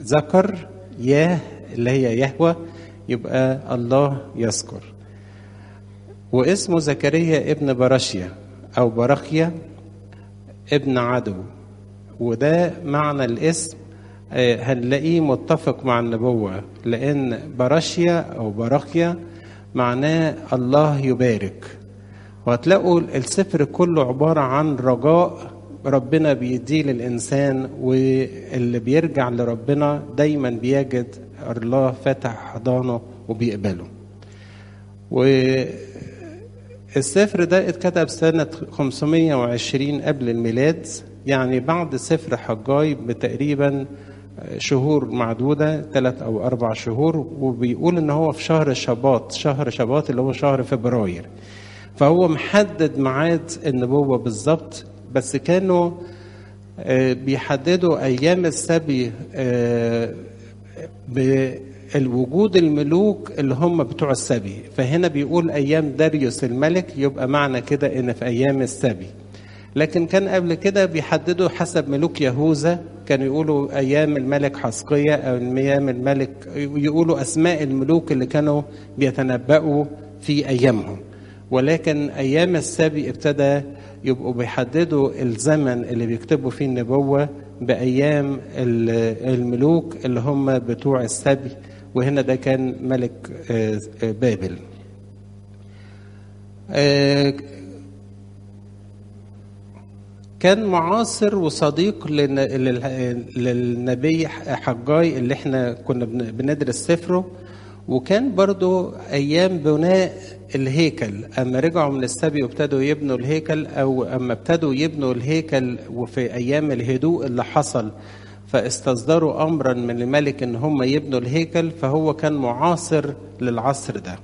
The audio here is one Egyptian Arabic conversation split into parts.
ذكر ياه اللي هي يهوى يبقى الله يذكر واسمه زكريا ابن براشيا او برخيا ابن عدو وده معنى الاسم هنلاقيه متفق مع النبوة لأن براشيا أو برخيا معناه الله يبارك وهتلاقوا السفر كله عبارة عن رجاء ربنا بيديه للإنسان واللي بيرجع لربنا دايما بيجد الله فاتح حضانه وبيقبله والسفر ده اتكتب سنة 520 قبل الميلاد يعني بعد سفر حجاي بتقريبا شهور معدودة ثلاث أو أربع شهور وبيقول إن هو في شهر شباط شهر شباط اللي هو شهر فبراير فهو محدد ميعاد النبوة بالظبط بس كانوا بيحددوا أيام السبي بالوجود الملوك اللي هم بتوع السبي فهنا بيقول أيام داريوس الملك يبقى معنى كده إن في أيام السبي لكن كان قبل كده بيحددوا حسب ملوك يهوذا كانوا يقولوا ايام الملك حسقية او ايام الملك يقولوا اسماء الملوك اللي كانوا بيتنبأوا في ايامهم ولكن ايام السبي ابتدى يبقوا بيحددوا الزمن اللي بيكتبوا فيه النبوة بأيام الملوك اللي هم بتوع السبي وهنا ده كان ملك بابل كان معاصر وصديق للنبي حجاي اللي احنا كنا بندرس سفره وكان برضو ايام بناء الهيكل اما رجعوا من السبي وابتدوا يبنوا الهيكل او اما ابتدوا يبنوا الهيكل وفي ايام الهدوء اللي حصل فاستصدروا امرا من الملك ان هم يبنوا الهيكل فهو كان معاصر للعصر ده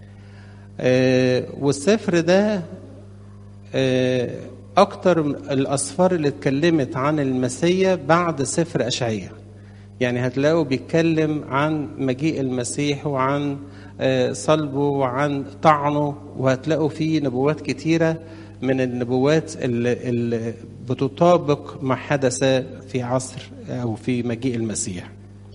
والسفر ده أكتر الأسفار اللي اتكلمت عن المسيا بعد سفر أشعية يعني هتلاقوا بيتكلم عن مجيء المسيح وعن صلبه وعن طعنه وهتلاقوا فيه نبوات كتيرة من النبوات اللي, اللي بتطابق ما حدث في عصر أو في مجيء المسيح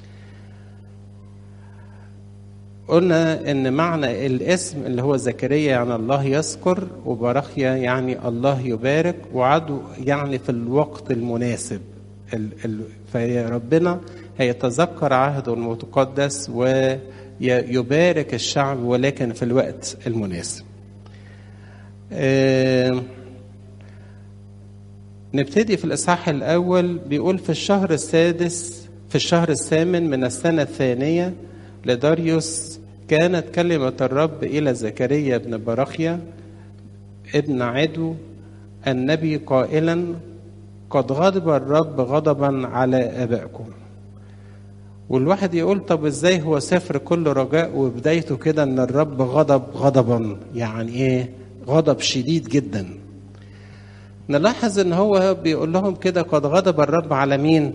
قلنا ان معنى الاسم اللي هو زكريا يعني الله يذكر وبرخيا يعني الله يبارك وعدو يعني في الوقت المناسب فربنا هيتذكر عهده المتقدس ويبارك الشعب ولكن في الوقت المناسب نبتدي في الإصحاح الأول بيقول في الشهر السادس في الشهر الثامن من السنة الثانية لداريوس كانت كلمة الرب إلى زكريا بن برخيا ابن عدو النبي قائلا قد غضب الرب غضبا على آبائكم والواحد يقول طب ازاي هو سفر كل رجاء وبدايته كده ان الرب غضب غضبا يعني ايه غضب شديد جدا نلاحظ ان هو بيقول لهم كده قد غضب الرب على مين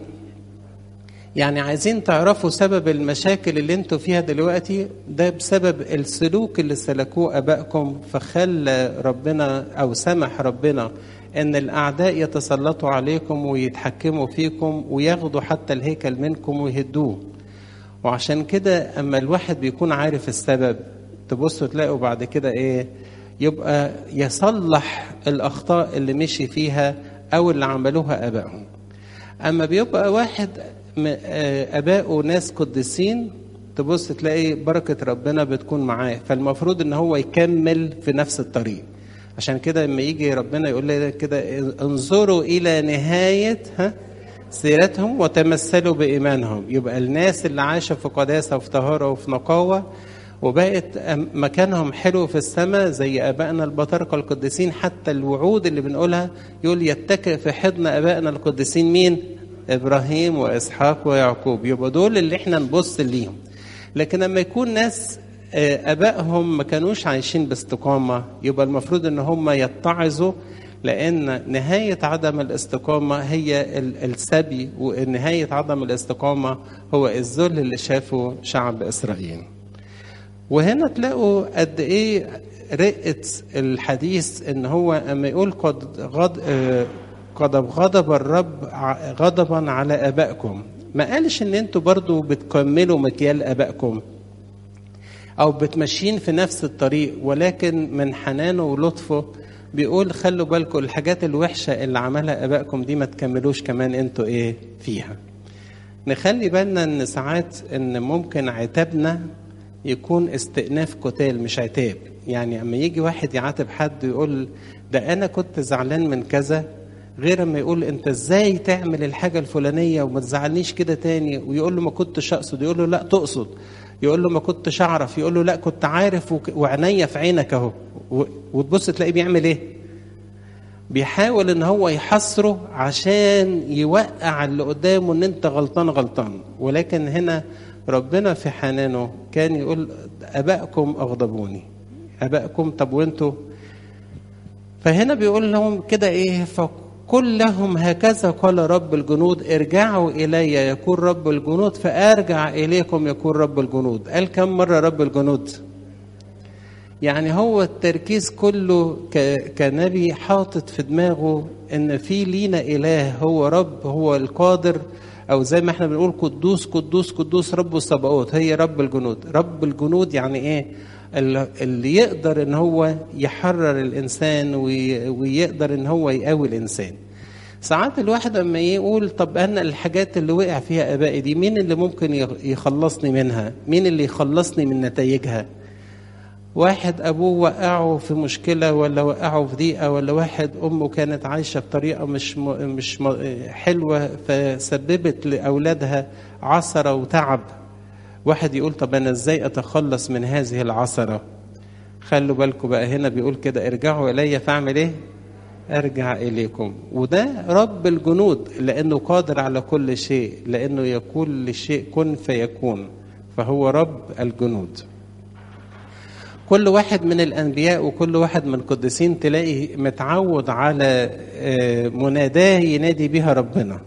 يعني عايزين تعرفوا سبب المشاكل اللي انتوا فيها دلوقتي ده بسبب السلوك اللي سلكوه ابائكم فخلى ربنا او سمح ربنا ان الاعداء يتسلطوا عليكم ويتحكموا فيكم وياخدوا حتى الهيكل منكم ويهدوه وعشان كده اما الواحد بيكون عارف السبب تبصوا تلاقوا بعد كده ايه يبقى يصلح الاخطاء اللي مشي فيها او اللي عملوها ابائهم اما بيبقى واحد ابائه ناس قديسين تبص تلاقي بركه ربنا بتكون معاه فالمفروض ان هو يكمل في نفس الطريق عشان كده لما يجي ربنا يقول لنا كده انظروا الى نهايه ها سيرتهم وتمثلوا بايمانهم يبقى الناس اللي عايشه في قداسه وفي طهاره وفي نقاوه وبقت مكانهم حلو في السماء زي ابائنا البطارقه القديسين حتى الوعود اللي بنقولها يقول يتكئ في حضن ابائنا القديسين مين؟ ابراهيم واسحاق ويعقوب يبقى دول اللي احنا نبص ليهم لكن لما يكون ناس ابائهم ما كانوش عايشين باستقامه يبقى المفروض ان هم يتعظوا لان نهايه عدم الاستقامه هي السبي ونهايه عدم الاستقامه هو الذل اللي شافه شعب اسرائيل وهنا تلاقوا قد ايه رقه الحديث ان هو اما يقول قد غض قد غضب الرب غضبا على ابائكم ما قالش ان انتوا برضو بتكملوا مكيال ابائكم او بتمشين في نفس الطريق ولكن من حنانه ولطفه بيقول خلوا بالكم الحاجات الوحشه اللي عملها ابائكم دي ما تكملوش كمان انتوا ايه فيها نخلي بالنا ان ساعات ان ممكن عتابنا يكون استئناف قتال مش عتاب يعني اما يجي واحد يعاتب حد يقول ده انا كنت زعلان من كذا غير اما يقول انت ازاي تعمل الحاجه الفلانيه وما تزعلنيش كده تاني ويقول له ما كنتش اقصد يقول له لا تقصد يقول له ما كنتش اعرف يقول له لا كنت عارف وك... وعينيا في عينك اهو و... وتبص تلاقيه بيعمل ايه بيحاول ان هو يحصره عشان يوقع اللي قدامه ان انت غلطان غلطان ولكن هنا ربنا في حنانه كان يقول ابائكم اغضبوني ابائكم طب وانتوا فهنا بيقول لهم كده ايه فقل لهم هكذا قال رب الجنود ارجعوا الي يكون رب الجنود فارجع اليكم يكون رب الجنود قال كم مره رب الجنود يعني هو التركيز كله كنبي حاطط في دماغه ان في لينا اله هو رب هو القادر او زي ما احنا بنقول قدوس قدوس قدوس رب الصباوت هي رب الجنود رب الجنود يعني ايه اللي يقدر ان هو يحرر الانسان ويقدر ان هو يقوي الانسان ساعات الواحد اما يقول طب انا الحاجات اللي وقع فيها ابائي دي مين اللي ممكن يخلصني منها مين اللي يخلصني من نتائجها واحد ابوه وقعه في مشكله ولا وقعه في ضيقه ولا واحد امه كانت عايشه بطريقه مش م... مش م... حلوه فسببت لاولادها عثره وتعب واحد يقول طب انا ازاي اتخلص من هذه العثره خلوا بالكم بقى هنا بيقول كده ارجعوا الي فاعمل ايه ارجع اليكم وده رب الجنود لانه قادر على كل شيء لانه يقول لشيء كن فيكون فهو رب الجنود كل واحد من الانبياء وكل واحد من القديسين تلاقي متعود على مناداه ينادي بها ربنا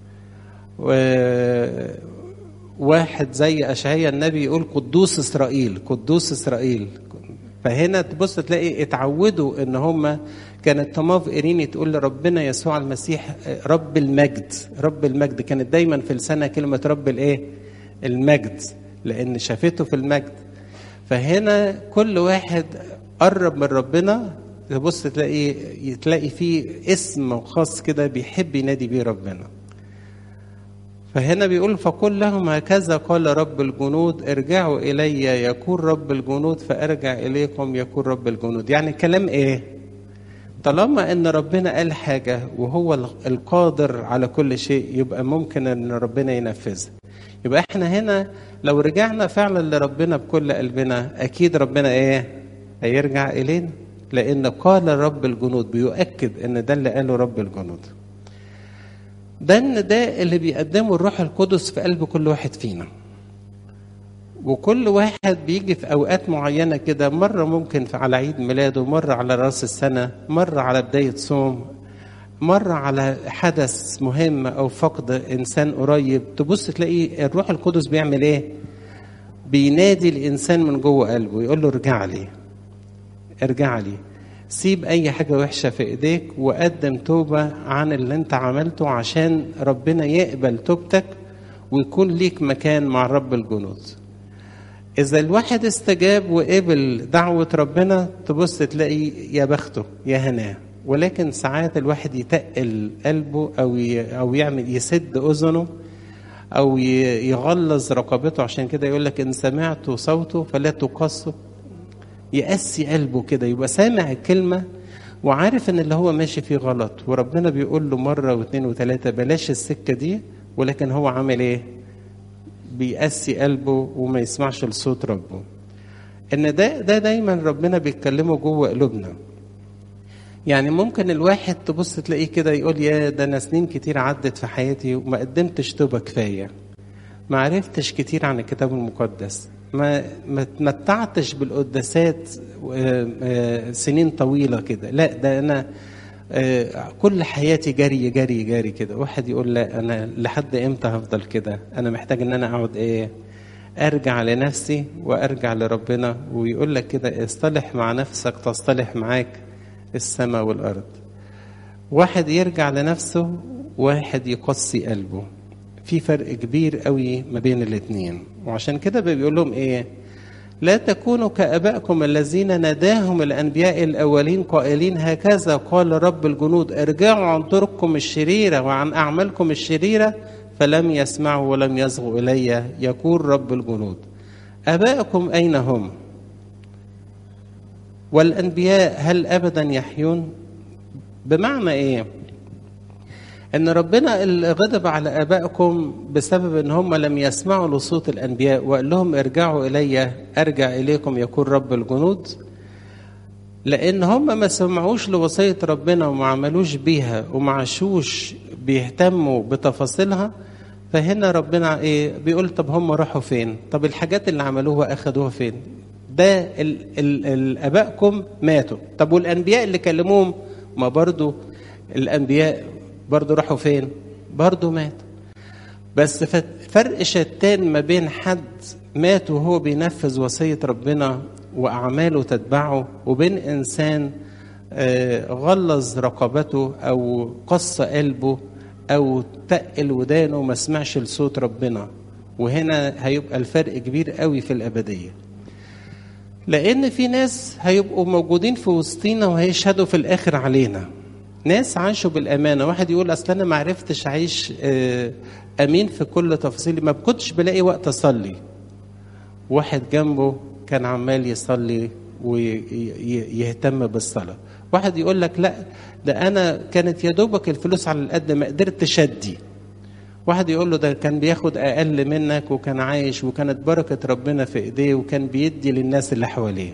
واحد زي اشعيا النبي يقول قدوس اسرائيل قدوس اسرائيل فهنا تبص تلاقي اتعودوا ان هم كانت طماف إيريني تقول لربنا يسوع المسيح رب المجد رب المجد كانت دايما في لسانها كلمة رب الايه المجد لأن شافته في المجد فهنا كل واحد قرب من ربنا تبص تلاقي تلاقي فيه اسم خاص كده بيحب ينادي بيه ربنا فهنا بيقول فقل لهم هكذا قال رب الجنود ارجعوا الي يكون رب الجنود فارجع اليكم يكون رب الجنود يعني كلام ايه طالما ان ربنا قال حاجه وهو القادر على كل شيء يبقى ممكن ان ربنا ينفذها يبقى احنا هنا لو رجعنا فعلا لربنا بكل قلبنا اكيد ربنا ايه هيرجع الينا لان قال رب الجنود بيؤكد ان ده اللي قاله رب الجنود ده ان ده اللي بيقدمه الروح القدس في قلب كل واحد فينا وكل واحد بيجي في اوقات معينه كده مره ممكن في على عيد ميلاده مره على راس السنه مره على بدايه صوم مره على حدث مهم او فقد انسان قريب تبص تلاقي الروح القدس بيعمل ايه بينادي الانسان من جوه قلبه يقول له ارجع لي ارجع لي سيب اي حاجه وحشه في ايديك وقدم توبه عن اللي انت عملته عشان ربنا يقبل توبتك ويكون ليك مكان مع رب الجنود اذا الواحد استجاب وقبل دعوه ربنا تبص تلاقي يا بخته يا هناه ولكن ساعات الواحد يتقل قلبه او او يعمل يسد اذنه او يغلظ رقبته عشان كده يقول لك ان سمعت صوته فلا تقصوا يقسي قلبه كده يبقى سامع الكلمه وعارف ان اللي هو ماشي فيه غلط وربنا بيقول له مره واثنين وثلاثه بلاش السكه دي ولكن هو عامل ايه؟ بيقسي قلبه وما يسمعش لصوت ربه. ان ده ده دايما ربنا بيتكلمه جوه قلوبنا. يعني ممكن الواحد تبص تلاقيه كده يقول يا ده انا سنين كتير عدت في حياتي وما قدمتش توبه كفايه. ما عرفتش كتير عن الكتاب المقدس. ما ما تمتعتش بالقداسات سنين طويله كده لا ده انا كل حياتي جري جري جري كده واحد يقول لا انا لحد امتى هفضل كده انا محتاج ان انا اقعد ايه ارجع لنفسي وارجع لربنا ويقول لك كده اصطلح مع نفسك تصطلح معاك السماء والارض واحد يرجع لنفسه واحد يقصي قلبه في فرق كبير قوي ما بين الاتنين وعشان كده بيقول لهم ايه لا تكونوا كابائكم الذين ناداهم الانبياء الاولين قائلين هكذا قال رب الجنود ارجعوا عن طرقكم الشريره وعن اعمالكم الشريره فلم يسمعوا ولم يصغوا الي يقول رب الجنود ابائكم اين هم والانبياء هل ابدا يحيون بمعنى ايه ان ربنا اللي غضب على ابائكم بسبب ان هم لم يسمعوا لصوت الانبياء وقال لهم ارجعوا الي ارجع اليكم يقول رب الجنود لان هم ما سمعوش لوصيه ربنا وما عملوش بيها وما عاشوش بيهتموا بتفاصيلها فهنا ربنا ايه بيقول طب هم راحوا فين طب الحاجات اللي عملوها اخدوها فين ده ال ال ال ابائكم ماتوا طب والانبياء اللي كلموهم ما برضو الانبياء برضو راحوا فين برضو مات بس فرق شتان ما بين حد مات وهو بينفذ وصية ربنا وأعماله تتبعه وبين إنسان غلظ رقبته أو قص قلبه أو تقل ودانه وما سمعش لصوت ربنا وهنا هيبقى الفرق كبير قوي في الأبدية لأن في ناس هيبقوا موجودين في وسطينا وهيشهدوا في الآخر علينا ناس عاشوا بالامانه واحد يقول اصل انا ما عرفتش اعيش امين في كل تفاصيلي ما كنتش بلاقي وقت اصلي واحد جنبه كان عمال يصلي ويهتم بالصلاه واحد يقول لك لا ده انا كانت يا دوبك الفلوس على القد ما قدرت اشدي واحد يقول له ده كان بياخد اقل منك وكان عايش وكانت بركه ربنا في ايديه وكان بيدي للناس اللي حواليه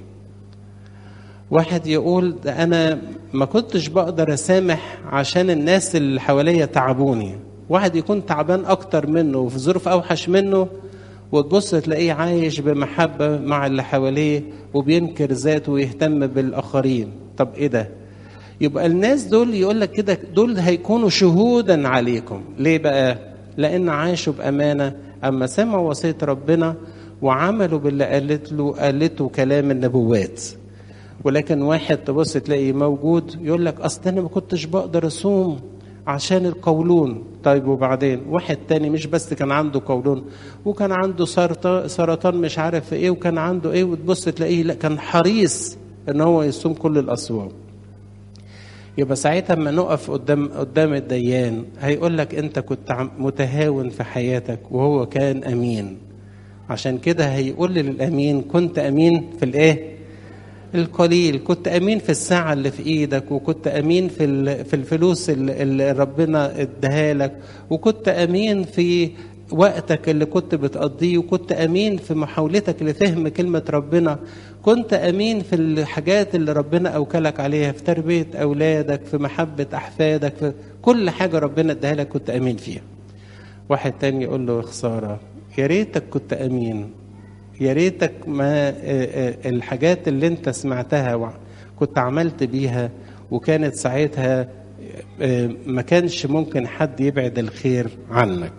واحد يقول ده انا ما كنتش بقدر اسامح عشان الناس اللي حواليا تعبوني واحد يكون تعبان اكتر منه وفي ظروف اوحش منه وتبص تلاقيه عايش بمحبه مع اللي حواليه وبينكر ذاته ويهتم بالاخرين طب ايه ده يبقى الناس دول يقول لك كده دول هيكونوا شهودا عليكم ليه بقى لان عاشوا بامانه اما سمعوا وصيه ربنا وعملوا باللي قالت له قالته كلام النبوات ولكن واحد تبص تلاقي موجود يقول لك اصل انا ما كنتش بقدر اصوم عشان القولون طيب وبعدين واحد تاني مش بس كان عنده قولون وكان عنده سرطان سرطان مش عارف ايه وكان عنده ايه وتبص تلاقيه لا كان حريص ان هو يصوم كل الاصوام يبقى ساعتها لما نقف قدام قدام الديان هيقول لك انت كنت متهاون في حياتك وهو كان امين عشان كده هيقول للامين كنت امين في الايه القليل كنت امين في الساعه اللي في ايدك وكنت امين في في الفلوس اللي ربنا اداها لك وكنت امين في وقتك اللي كنت بتقضيه وكنت امين في محاولتك لفهم كلمه ربنا كنت امين في الحاجات اللي ربنا اوكلك عليها في تربيه اولادك في محبه احفادك في كل حاجه ربنا اداها لك كنت امين فيها واحد تاني يقول له خساره يا ريتك كنت امين يا ريتك ما الحاجات اللي انت سمعتها كنت عملت بيها وكانت ساعتها ما كانش ممكن حد يبعد الخير عنك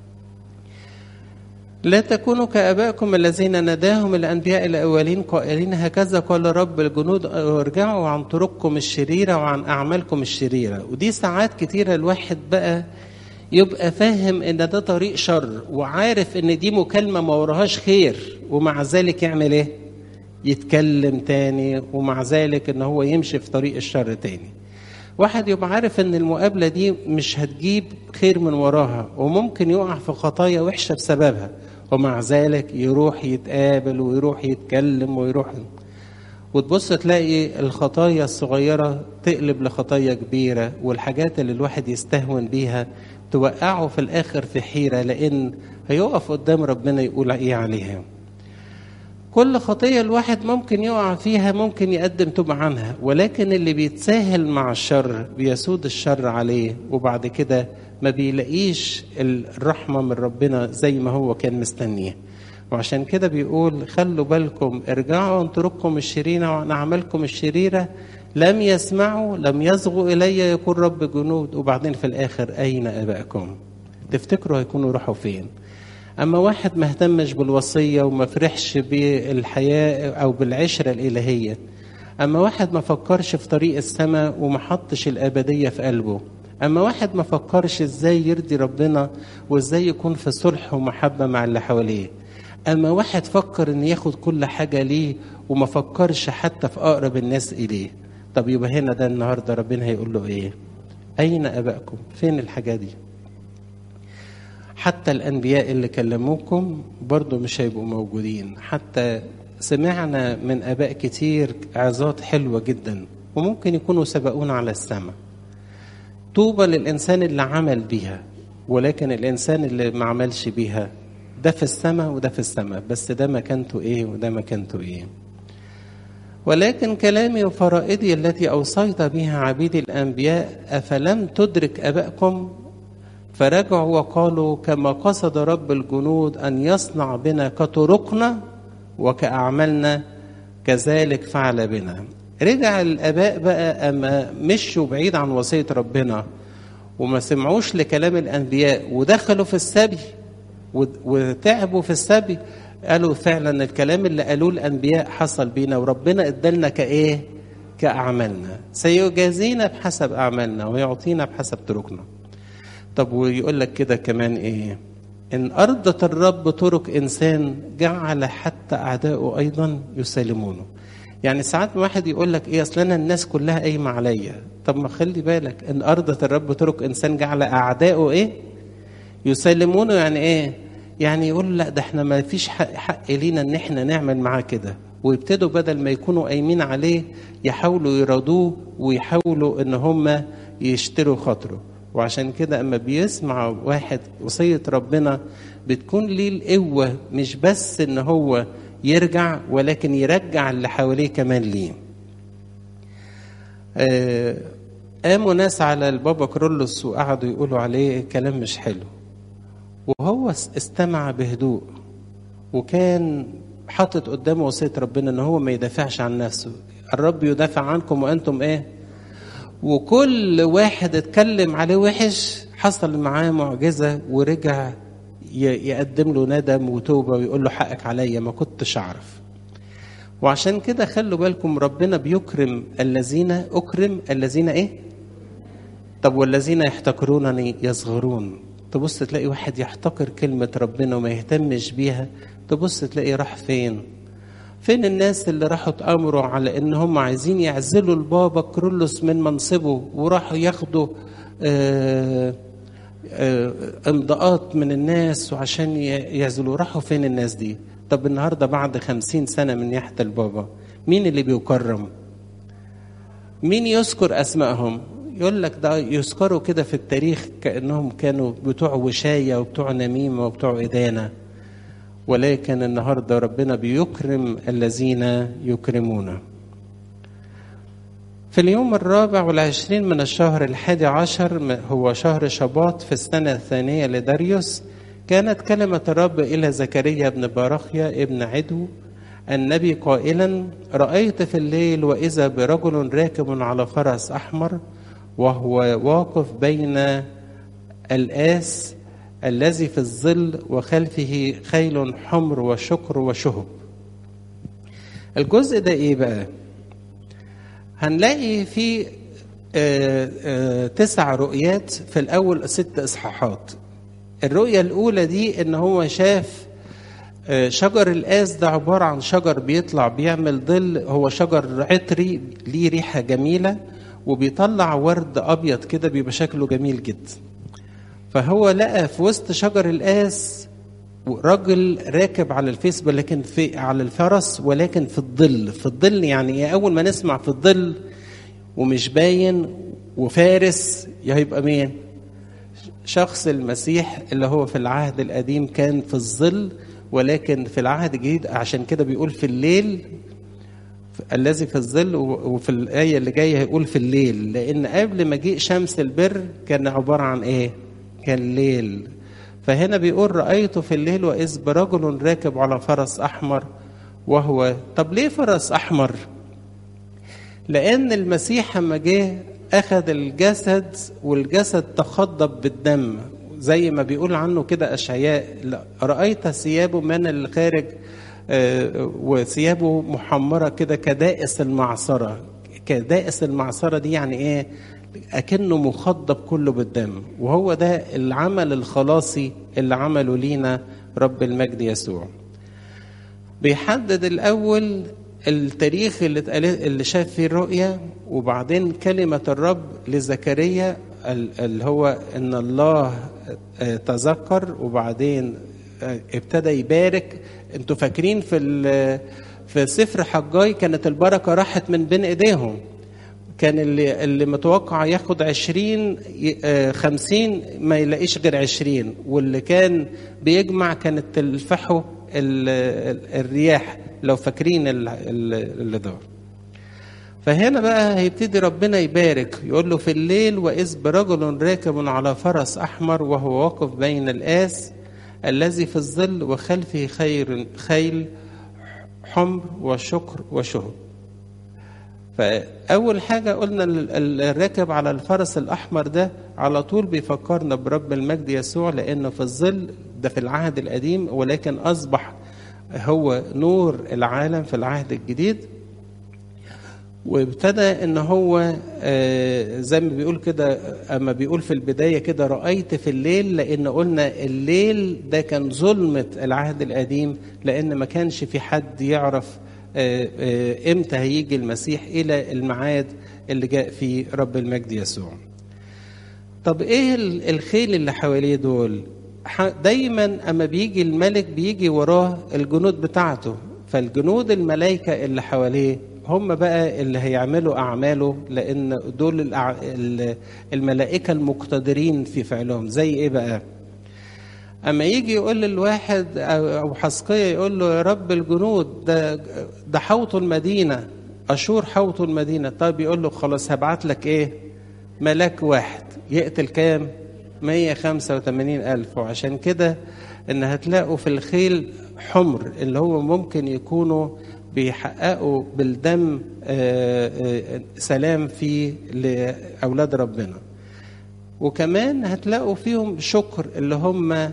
لا تكونوا كآبائكم الذين نداهم الأنبياء الأولين قائلين هكذا قال رب الجنود ارجعوا عن طرقكم الشريرة وعن أعمالكم الشريرة ودي ساعات كتيرة الواحد بقى يبقى فاهم ان ده طريق شر وعارف ان دي مكالمه ما وراهاش خير ومع ذلك يعمل ايه يتكلم تاني ومع ذلك ان هو يمشي في طريق الشر تاني واحد يبقى عارف ان المقابله دي مش هتجيب خير من وراها وممكن يقع في خطايا وحشه بسببها ومع ذلك يروح يتقابل ويروح يتكلم ويروح وتبص تلاقي الخطايا الصغيرة تقلب لخطايا كبيرة والحاجات اللي الواحد يستهون بيها توقعه في الآخر في حيرة لأن هيقف قدام ربنا يقول إيه عليها كل خطية الواحد ممكن يقع فيها ممكن يقدم توبة عنها ولكن اللي بيتساهل مع الشر بيسود الشر عليه وبعد كده ما بيلاقيش الرحمة من ربنا زي ما هو كان مستنيه وعشان كده بيقول خلوا بالكم ارجعوا عن طرقكم الشريرة وعن أعمالكم الشريرة لم يسمعوا لم يصغوا إلي يقول رب جنود وبعدين في الآخر أين أبائكم تفتكروا هيكونوا راحوا فين أما واحد ما اهتمش بالوصية وما فرحش بالحياة أو بالعشرة الإلهية أما واحد ما فكرش في طريق السماء وما حطش الأبدية في قلبه اما واحد ما فكرش ازاي يرضي ربنا وازاي يكون في صلح ومحبه مع اللي حواليه اما واحد فكر ان ياخد كل حاجه ليه وما فكرش حتى في اقرب الناس اليه طب يبقى هنا ده النهارده ربنا هيقول له ايه اين ابائكم فين الحاجه دي حتى الانبياء اللي كلموكم برضو مش هيبقوا موجودين حتى سمعنا من اباء كتير عظات حلوه جدا وممكن يكونوا سبقونا على السماء طوبى للإنسان اللي عمل بيها ولكن الإنسان اللي ما عملش بيها ده في السماء وده في السماء بس ده مكانته إيه وده مكانته إيه ولكن كلامي وفرائدي التي أوصيت بها عبيدي الأنبياء أفلم تدرك أبائكم فرجعوا وقالوا كما قصد رب الجنود أن يصنع بنا كطرقنا وكأعمالنا كذلك فعل بنا رجع الاباء بقى اما مشوا بعيد عن وصيه ربنا وما سمعوش لكلام الانبياء ودخلوا في السبي وتعبوا في السبي قالوا فعلا الكلام اللي قالوه الانبياء حصل بينا وربنا ادالنا كايه كاعمالنا سيجازينا بحسب اعمالنا ويعطينا بحسب طرقنا طب ويقول لك كده كمان ايه ان ارضت الرب طرق انسان جعل حتى اعداؤه ايضا يسالمونه يعني ساعات واحد يقول لك ايه اصل انا الناس كلها قايمه عليا طب ما خلي بالك ان ارضت الرب طرق انسان جعل اعدائه ايه يسلمونه يعني ايه يعني يقول لا ده احنا ما فيش حق, حق لينا ان احنا نعمل معاه كده ويبتدوا بدل ما يكونوا قايمين عليه يحاولوا يرضوه ويحاولوا ان هم يشتروا خاطره وعشان كده اما بيسمع واحد وصيه ربنا بتكون ليه القوه مش بس ان هو يرجع ولكن يرجع اللي حواليه كمان ليه آه قاموا ناس على البابا كرولوس وقعدوا يقولوا عليه كلام مش حلو وهو استمع بهدوء وكان حاطط قدامه وصيه ربنا ان هو ما يدافعش عن نفسه الرب يدافع عنكم وانتم ايه وكل واحد اتكلم عليه وحش حصل معاه معجزه ورجع يقدم له ندم وتوبه ويقول له حقك عليا ما كنتش اعرف وعشان كده خلوا بالكم ربنا بيكرم الذين اكرم الذين ايه طب والذين يحتقرونني يصغرون تبص تلاقي واحد يحتقر كلمة ربنا وما يهتمش بيها تبص تلاقي راح فين فين الناس اللي راحوا تأمروا على ان هم عايزين يعزلوا البابا كرولوس من منصبه وراحوا ياخدوا آه امضاءات من الناس وعشان يعزلوا راحوا فين الناس دي طب النهاردة بعد خمسين سنة من ناحية البابا مين اللي بيكرم مين يذكر أسمائهم يقول لك ده يذكروا كده في التاريخ كأنهم كانوا بتوع وشاية وبتوع نميمة وبتوع إدانة ولكن النهاردة ربنا بيكرم الذين يكرمونه في اليوم الرابع والعشرين من الشهر الحادي عشر هو شهر شباط في السنة الثانية لداريوس كانت كلمة الرب إلى زكريا بن باراخيا ابن عدو النبي قائلا رأيت في الليل وإذا برجل راكب على فرس أحمر وهو واقف بين الآس الذي في الظل وخلفه خيل حمر وشكر وشهب الجزء ده ايه بقى هنلاقي في آه، آه، تسع رؤيات في الاول ست اصحاحات الرؤيه الاولى دي ان هو شاف آه، شجر القاس ده عباره عن شجر بيطلع بيعمل ظل هو شجر عطري ليه ريحه جميله وبيطلع ورد ابيض كده بيبقى شكله جميل جدا فهو لقى في وسط شجر القاس راجل راكب على الفيسبوك لكن في على الفرس ولكن في الظل في الظل يعني ايه اول ما نسمع في الظل ومش باين وفارس هيبقى مين شخص المسيح اللي هو في العهد القديم كان في الظل ولكن في العهد الجديد عشان كده بيقول في الليل الذي في الظل وفي الآية اللي جاية هيقول في الليل لأن قبل مجيء شمس البر كان عبارة عن إيه؟ كان ليل فهنا بيقول رأيت في الليل وإذ برجل راكب على فرس أحمر وهو طب ليه فرس أحمر؟ لأن المسيح لما جه أخذ الجسد والجسد تخضب بالدم زي ما بيقول عنه كده أشعياء رأيت ثيابه من الخارج آه، وثيابه محمرة كده كدائس المعصرة كدائس المعصرة دي يعني إيه؟ اكنه مخضب كله بالدم وهو ده العمل الخلاصي اللي عمله لينا رب المجد يسوع بيحدد الاول التاريخ اللي اللي شاف فيه الرؤيا وبعدين كلمه الرب لزكريا اللي هو ان الله تذكر وبعدين ابتدى يبارك انتوا فاكرين في في سفر حجاي كانت البركه راحت من بين ايديهم كان اللي اللي متوقع ياخد عشرين خمسين ما يلاقيش غير عشرين واللي كان بيجمع كانت تلفحه الرياح لو فاكرين اللي دار فهنا بقى هيبتدي ربنا يبارك يقول له في الليل وإذ برجل راكب على فرس أحمر وهو واقف بين الآس الذي في الظل وخلفه خير خيل حمر وشكر وشهب فأول حاجة قلنا الراكب على الفرس الأحمر ده على طول بيفكرنا برب المجد يسوع لأنه في الظل ده في العهد القديم ولكن أصبح هو نور العالم في العهد الجديد وابتدى ان هو زي ما بيقول كده اما بيقول في البدايه كده رايت في الليل لان قلنا الليل ده كان ظلمه العهد القديم لان ما كانش في حد يعرف امتى هيجي المسيح الى الميعاد اللي جاء فيه رب المجد يسوع طب ايه الخيل اللي حواليه دول دايما اما بيجي الملك بيجي وراه الجنود بتاعته فالجنود الملائكه اللي حواليه هم بقى اللي هيعملوا اعماله لان دول الملائكه المقتدرين في فعلهم زي ايه بقى اما يجي يقول للواحد او حسقية يقول له يا رب الجنود ده ده حوطوا المدينه اشور حوطوا المدينه طيب يقول له خلاص هبعت لك ايه ملاك واحد يقتل كام 185 ألف وعشان كده إن هتلاقوا في الخيل حمر اللي هو ممكن يكونوا بيحققوا بالدم سلام في لأولاد ربنا وكمان هتلاقوا فيهم شكر اللي هم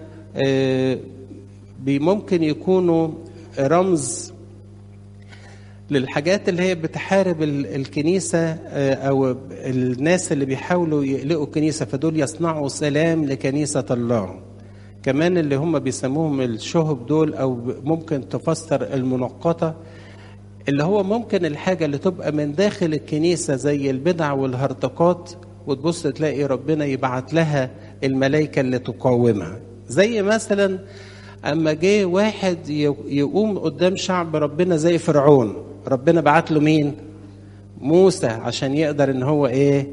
ممكن يكونوا رمز للحاجات اللي هي بتحارب الكنيسة أو الناس اللي بيحاولوا يقلقوا الكنيسة فدول يصنعوا سلام لكنيسة الله كمان اللي هم بيسموهم الشهب دول أو ممكن تفسر المنقطة اللي هو ممكن الحاجة اللي تبقى من داخل الكنيسة زي البدع والهرطقات وتبص تلاقي ربنا يبعت لها الملائكة اللي تقاومها زي مثلا أما جه واحد يقوم قدام شعب ربنا زي فرعون ربنا بعت له مين موسى عشان يقدر ان هو ايه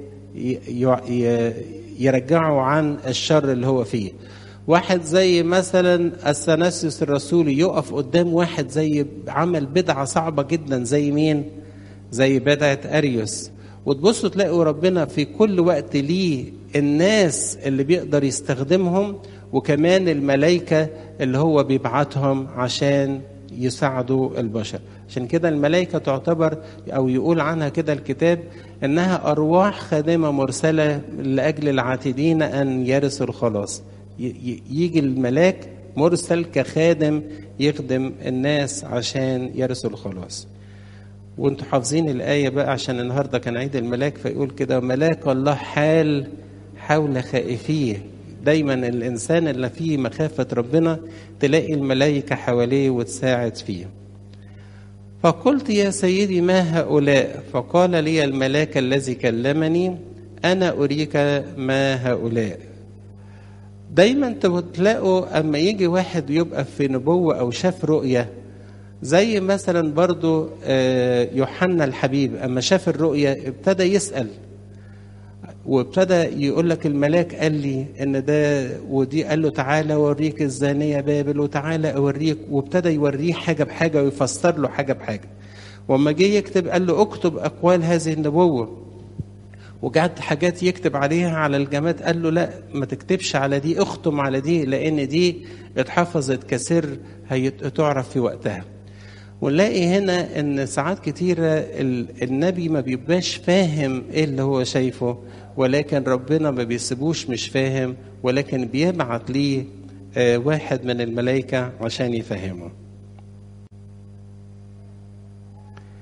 يرجعه عن الشر اللي هو فيه واحد زي مثلا الثناسيوس الرسولي يقف قدام واحد زي عمل بدعة صعبة جدا زي مين زي بدعة أريوس وتبصوا تلاقوا ربنا في كل وقت ليه الناس اللي بيقدر يستخدمهم وكمان الملائكة اللي هو بيبعتهم عشان يساعدوا البشر عشان كده الملائكة تعتبر أو يقول عنها كده الكتاب إنها أرواح خادمة مرسلة لأجل العاتدين أن يرثوا الخلاص يجي الملاك مرسل كخادم يخدم الناس عشان يرثوا الخلاص وانتوا حافظين الآية بقى عشان النهاردة كان عيد الملاك فيقول كده ملاك الله حال حول خائفيه دايما الإنسان اللي فيه مخافة ربنا تلاقي الملائكة حواليه وتساعد فيه فقلت يا سيدي ما هؤلاء فقال لي الملاك الذي كلمني أنا أريك ما هؤلاء دايما تلاقوا أما يجي واحد يبقى في نبوة أو شاف رؤية زي مثلا برضو يوحنا الحبيب أما شاف الرؤية ابتدى يسأل وابتدى يقول لك الملاك قال لي ان ده ودي قال له تعالى اوريك الزانيه بابل وتعالى اوريك وابتدى يوريه حاجه بحاجه ويفسر له حاجه بحاجه وما جه يكتب قال له اكتب اقوال هذه النبوه وجات حاجات يكتب عليها على الجماد قال له لا ما تكتبش على دي اختم على دي لان دي اتحفظت كسر هتعرف في وقتها ونلاقي هنا ان ساعات كتيرة النبي ما بيبقاش فاهم ايه اللي هو شايفه ولكن ربنا ما بيسيبوش مش فاهم ولكن بيبعت ليه واحد من الملائكة عشان يفهمه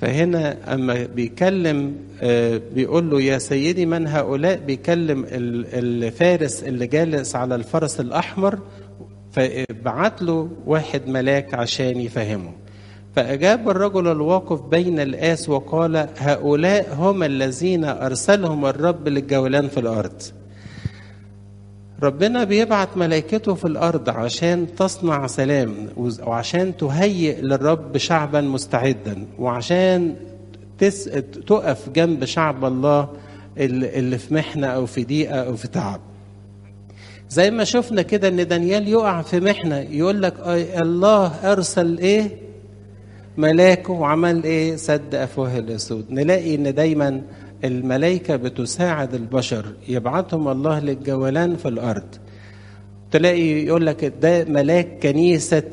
فهنا اما بيكلم بيقول له يا سيدي من هؤلاء بيكلم الفارس اللي جالس على الفرس الاحمر فبعت له واحد ملاك عشان يفهمه فأجاب الرجل الواقف بين الآس وقال هؤلاء هم الذين أرسلهم الرب للجولان في الأرض ربنا بيبعت ملائكته في الأرض عشان تصنع سلام وعشان تهيئ للرب شعبا مستعدا وعشان تس... تقف جنب شعب الله اللي في محنة أو في ضيقة أو في تعب زي ما شفنا كده ان دانيال يقع في محنه يقول لك الله ارسل ايه ملاكه وعمل ايه سد افواه الاسود نلاقي ان دايما الملائكه بتساعد البشر يبعثهم الله للجولان في الارض تلاقي يقول لك ده ملاك كنيسة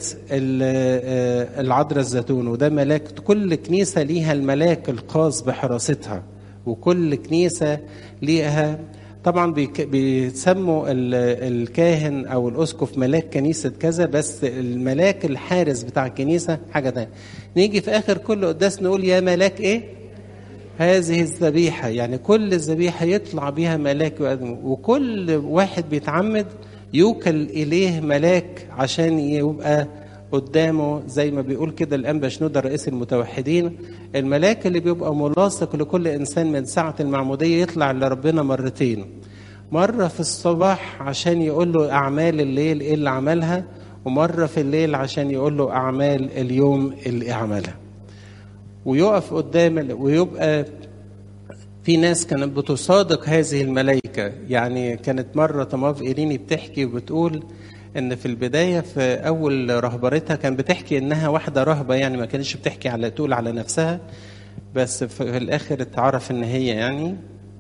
العذراء الزيتون وده ملاك كل كنيسة ليها الملاك الخاص بحراستها وكل كنيسة ليها طبعا بيسموا الكاهن او الاسقف ملاك كنيسه كذا بس الملاك الحارس بتاع الكنيسه حاجه تانية نيجي في اخر كل قداس نقول يا ملاك ايه هذه الذبيحه يعني كل ذبيحه يطلع بيها ملاك ويقدم وكل واحد بيتعمد يوكل اليه ملاك عشان يبقى قدامه زي ما بيقول كده الانبا شنودة رئيس المتوحدين الملاك اللي بيبقى ملاصق لكل انسان من ساعه المعموديه يطلع لربنا مرتين مره في الصباح عشان يقول له اعمال الليل ايه اللي عملها ومره في الليل عشان يقول له اعمال اليوم اللي عملها ويقف قدام ويبقى في ناس كانت بتصادق هذه الملائكه يعني كانت مره طماف ايريني بتحكي وبتقول ان في البدايه في اول رهبرتها كان بتحكي انها واحده رهبه يعني ما كانتش بتحكي على تقول على نفسها بس في الاخر اتعرف ان هي يعني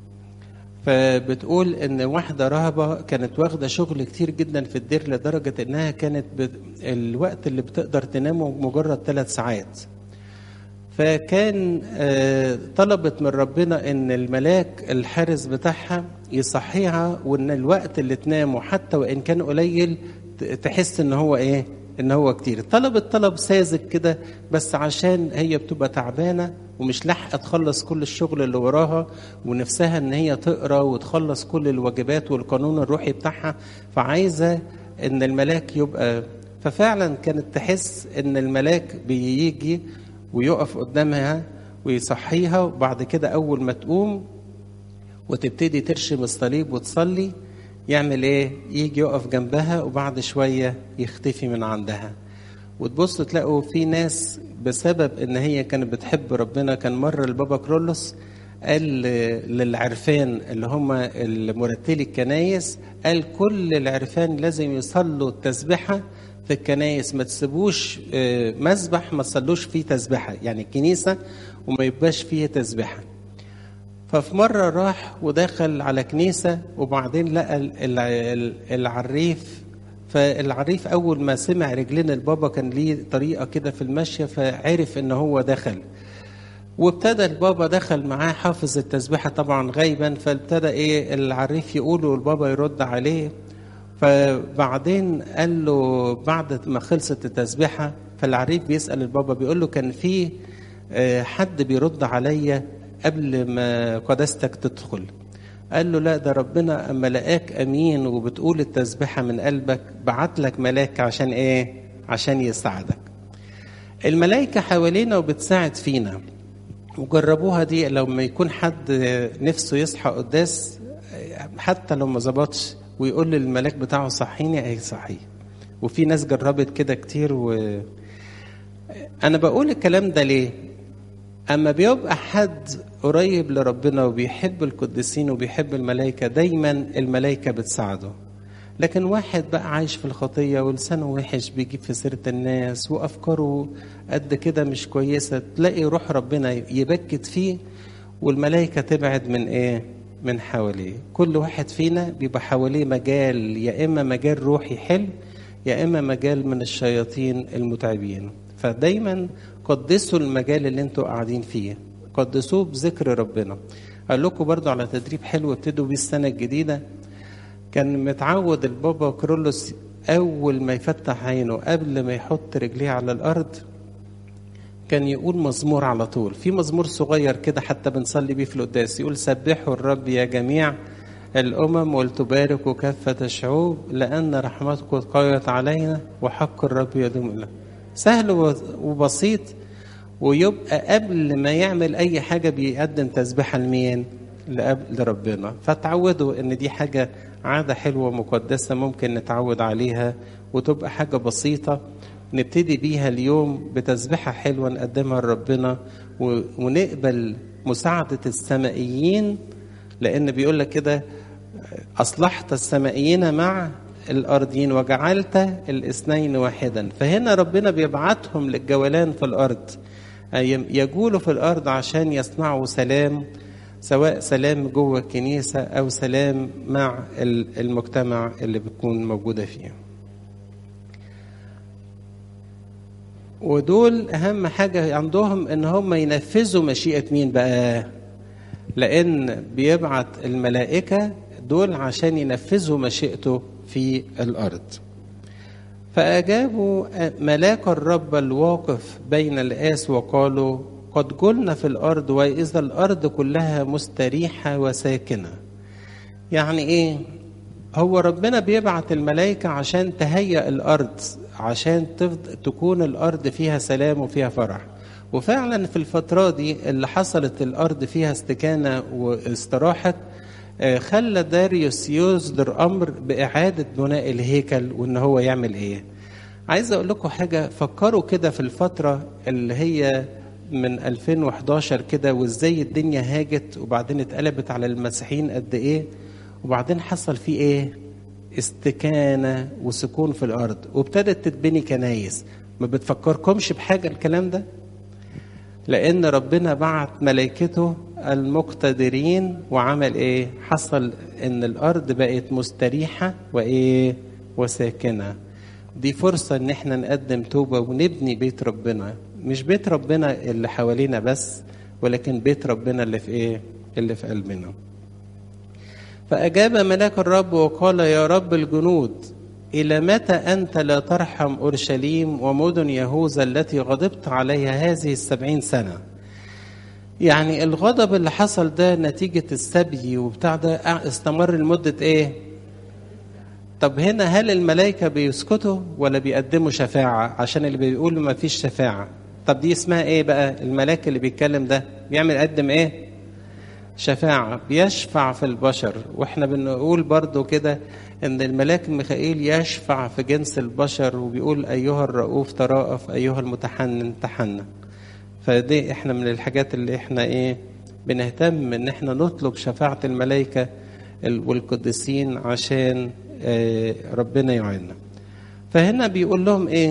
فبتقول ان واحده رهبه كانت واخده شغل كتير جدا في الدير لدرجه انها كانت ب... الوقت اللي بتقدر تنامه مجرد ثلاث ساعات فكان طلبت من ربنا ان الملاك الحارس بتاعها يصحيها وان الوقت اللي تنامه حتى وان كان قليل تحس ان هو ايه ان هو كتير طلبت طلب ساذج كده بس عشان هي بتبقى تعبانه ومش لاحقه تخلص كل الشغل اللي وراها ونفسها ان هي تقرا وتخلص كل الواجبات والقانون الروحي بتاعها فعايزه ان الملاك يبقى ففعلا كانت تحس ان الملاك بيجي ويقف قدامها ويصحيها وبعد كده اول ما تقوم وتبتدي ترشم الصليب وتصلي يعمل ايه يجي يقف جنبها وبعد شويه يختفي من عندها وتبص تلاقوا في ناس بسبب ان هي كانت بتحب ربنا كان مره البابا كرولوس قال للعرفان اللي هم المرتلي الكنايس قال كل العرفان لازم يصلوا التسبحه في الكنايس ما تسيبوش مسبح ما تصلوش فيه تسبحه يعني الكنيسه وما يبقاش فيه تسبحه ففي مرة راح ودخل على كنيسة وبعدين لقى العريف فالعريف أول ما سمع رجلين البابا كان ليه طريقة كده في المشية فعرف إن هو دخل وابتدى البابا دخل معاه حافظ التسبيحة طبعا غيبا فابتدى إيه العريف يقول والبابا يرد عليه فبعدين قال له بعد ما خلصت التسبيحة فالعريف بيسأل البابا بيقول له كان في حد بيرد عليا قبل ما قداستك تدخل قال له لا ده ربنا اما لقاك امين وبتقول التسبيحه من قلبك بعت لك ملاك عشان ايه عشان يساعدك الملائكه حوالينا وبتساعد فينا وجربوها دي لما يكون حد نفسه يصحى قداس حتى لو ما ظبطش ويقول للملاك بتاعه صحيني هيصحيه وفي ناس جربت كده كتير و انا بقول الكلام ده ليه اما بيبقى حد قريب لربنا وبيحب القديسين وبيحب الملائكه دايما الملائكه بتساعده لكن واحد بقى عايش في الخطيه ولسانه وحش بيجيب في سيره الناس وافكاره قد كده مش كويسه تلاقي روح ربنا يبكت فيه والملائكه تبعد من ايه من حواليه كل واحد فينا بيبقى حواليه مجال يا اما مجال روحي حلو يا اما مجال من الشياطين المتعبين فدايما قدسوا المجال اللي انتوا قاعدين فيه قدسوه بذكر ربنا قال لكم برضو على تدريب حلو ابتدوا بيه السنة الجديدة كان متعود البابا كرولوس أول ما يفتح عينه قبل ما يحط رجليه على الأرض كان يقول مزمور على طول في مزمور صغير كده حتى بنصلي بيه في القداس يقول سبحوا الرب يا جميع الأمم ولتباركوا كافة الشعوب لأن رحمته قد قويت علينا وحق الرب يدوم لنا سهل وبسيط ويبقى قبل ما يعمل أي حاجة بيقدم تسبيحة لمين؟ لربنا فتعودوا إن دي حاجة عادة حلوة مقدسة ممكن نتعود عليها وتبقى حاجة بسيطة نبتدي بيها اليوم بتسبيحة حلوة نقدمها لربنا ونقبل مساعدة السمائيين لأن بيقول لك كده أصلحت السمائيين مع الأرضين وجعلت الاثنين واحدا فهنا ربنا بيبعتهم للجولان في الأرض يجولوا في الأرض عشان يصنعوا سلام سواء سلام جوه الكنيسة أو سلام مع المجتمع اللي بتكون موجودة فيه ودول أهم حاجة عندهم إن هم ينفذوا مشيئة مين بقى لأن بيبعت الملائكة دول عشان ينفذوا مشيئته في الأرض فأجابوا ملاك الرب الواقف بين الآس وقالوا قد قلنا في الأرض وإذا الأرض كلها مستريحة وساكنة يعني إيه هو ربنا بيبعت الملائكة عشان تهيأ الأرض عشان تكون الأرض فيها سلام وفيها فرح وفعلا في الفترة دي اللي حصلت الأرض فيها استكانة واستراحت خلى داريوس يصدر أمر بإعادة بناء الهيكل وإن هو يعمل إيه عايز أقول لكم حاجة فكروا كده في الفترة اللي هي من 2011 كده وإزاي الدنيا هاجت وبعدين اتقلبت على المسيحيين قد إيه وبعدين حصل فيه إيه استكانة وسكون في الأرض وابتدت تتبني كنايس ما بتفكركمش بحاجة الكلام ده لأن ربنا بعت ملائكته المقتدرين وعمل إيه؟ حصل إن الأرض بقت مستريحة وإيه؟ وساكنة. دي فرصة إن إحنا نقدم توبة ونبني بيت ربنا، مش بيت ربنا اللي حوالينا بس ولكن بيت ربنا اللي في إيه؟ اللي في قلبنا. فأجاب ملاك الرب وقال يا رب الجنود إلى متى أنت لا ترحم أورشليم ومدن يهوذا التي غضبت عليها هذه السبعين سنة يعني الغضب اللي حصل ده نتيجة السبي وبتاع ده استمر لمدة إيه طب هنا هل الملائكة بيسكتوا ولا بيقدموا شفاعة عشان اللي بيقولوا ما فيش شفاعة طب دي اسمها ايه بقى الملاك اللي بيتكلم ده بيعمل يقدم ايه شفاعة بيشفع في البشر واحنا بنقول برضو كده ان الملاك ميخائيل يشفع في جنس البشر وبيقول ايها الرؤوف تراءف ايها المتحنن تحنن فدي احنا من الحاجات اللي احنا ايه بنهتم ان احنا نطلب شفاعة الملائكة والقديسين عشان اه ربنا يعيننا فهنا بيقول لهم ايه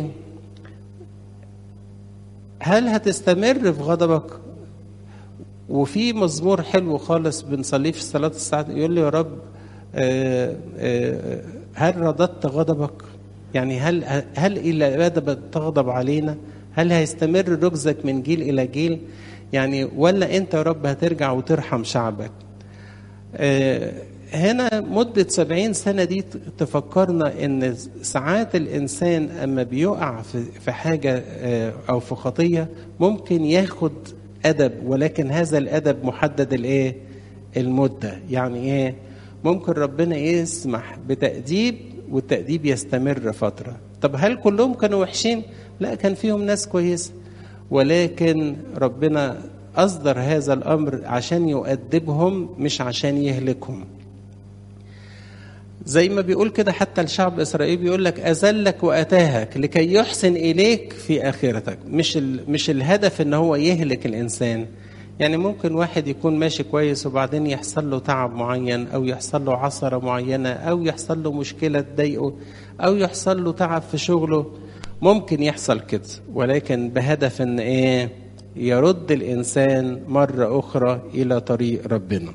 هل هتستمر في غضبك وفي مزمور حلو خالص بنصليه في صلاة الساعة يقول لي يا رب آه آه هل رددت غضبك؟ يعني هل هل إلى أبد تغضب علينا؟ هل هيستمر ركزك من جيل إلى جيل؟ يعني ولا أنت يا رب هترجع وترحم شعبك؟ آه هنا مدة سبعين سنة دي تفكرنا إن ساعات الإنسان أما بيقع في حاجة أو في خطية ممكن ياخد ادب ولكن هذا الادب محدد الايه المده يعني ايه ممكن ربنا يسمح بتاديب والتاديب يستمر فتره طب هل كلهم كانوا وحشين لا كان فيهم ناس كويسه ولكن ربنا اصدر هذا الامر عشان يؤدبهم مش عشان يهلكهم زي ما بيقول كده حتى الشعب الاسرائيلي بيقول لك اذلك واتاهك لكي يحسن اليك في اخرتك مش مش الهدف ان هو يهلك الانسان يعني ممكن واحد يكون ماشي كويس وبعدين يحصل له تعب معين او يحصل له عثره معينه او يحصل له مشكله تضايقه او يحصل له تعب في شغله ممكن يحصل كده ولكن بهدف ان ايه يرد الانسان مره اخرى الى طريق ربنا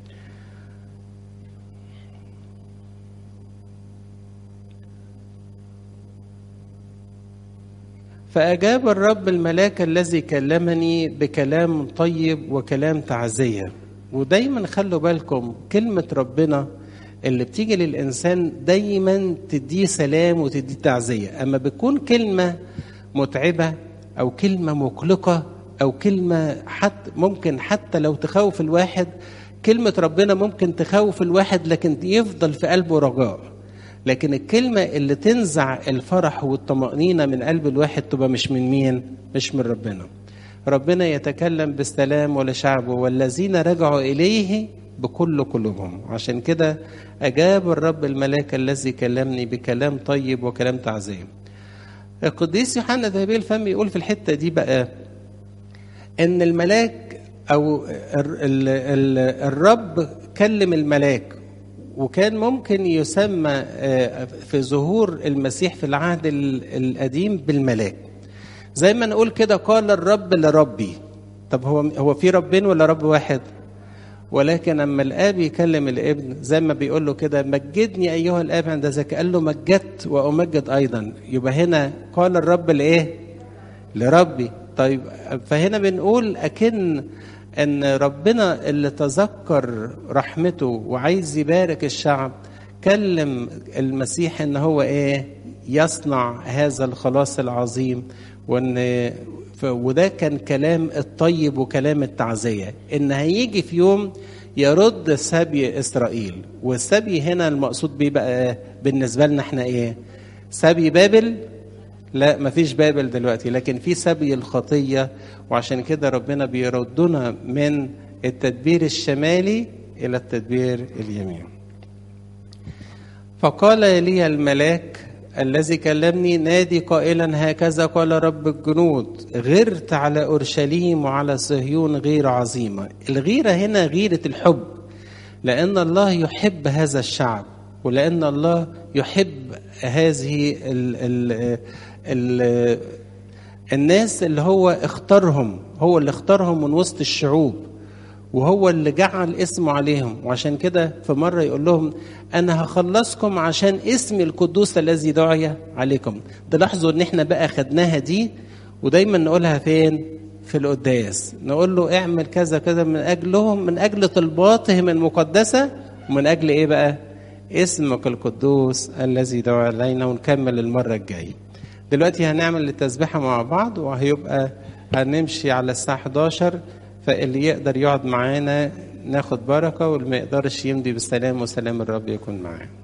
فأجاب الرب الملاك الذي كلمني بكلام طيب وكلام تعزية ودايما خلوا بالكم كلمة ربنا اللي بتيجي للإنسان دايما تديه سلام وتديه تعزية أما بتكون كلمة متعبة او كلمه مقلقه او كلمه حتى ممكن حتى لو تخوف الواحد كلمه ربنا ممكن تخوف الواحد لكن يفضل في قلبه رجاء لكن الكلمه اللي تنزع الفرح والطمانينه من قلب الواحد تبقى مش من مين مش من ربنا ربنا يتكلم بالسلام ولشعبه والذين رجعوا اليه بكل قلوبهم عشان كده اجاب الرب الملاك الذي كلمني بكلام طيب وكلام تعزيه القديس يوحنا ذهبي الفم يقول في الحته دي بقى ان الملاك او ال ال الرب كلم الملاك وكان ممكن يسمى في ظهور المسيح في العهد القديم بالملاك زي ما نقول كده قال الرب لربي طب هو هو في ربين ولا رب واحد ولكن اما الاب يكلم الابن زي ما بيقول له كده مجدني ايها الاب عند ذاك قال له مجدت وامجد ايضا يبقى هنا قال الرب لايه لربي طيب فهنا بنقول اكن ان ربنا اللي تذكر رحمته وعايز يبارك الشعب كلم المسيح ان هو ايه يصنع هذا الخلاص العظيم وان وده كان كلام الطيب وكلام التعزيه ان هيجي في يوم يرد سبي اسرائيل والسبي هنا المقصود بيه بقى بالنسبه لنا احنا ايه سبي بابل لا مفيش بابل دلوقتي لكن في سبي الخطيه وعشان كده ربنا بيردنا من التدبير الشمالي الى التدبير اليمين فقال لي الملاك الذي كلمني نادي قائلا هكذا قال رب الجنود غرت على اورشليم وعلى صهيون غير عظيمه الغيره هنا غيره الحب لان الله يحب هذا الشعب ولان الله يحب هذه ال ال ال الناس اللي هو اختارهم هو اللي اختارهم من وسط الشعوب وهو اللي جعل اسمه عليهم وعشان كده في مرة يقول لهم أنا هخلصكم عشان اسم القدوس الذي دعي عليكم تلاحظوا إن إحنا بقى خدناها دي ودايما نقولها فين في القداس نقول له اعمل كذا كذا من أجلهم من أجل طلباتهم المقدسة ومن أجل إيه بقى اسمك القدوس الذي دعا علينا ونكمل المرة الجاية دلوقتي هنعمل التسبيحة مع بعض وهيبقى هنمشي على الساعة 11 فاللي يقدر يقعد معانا ناخد بركة واللي ما يقدرش يمضي بالسلام وسلام الرب يكون معاه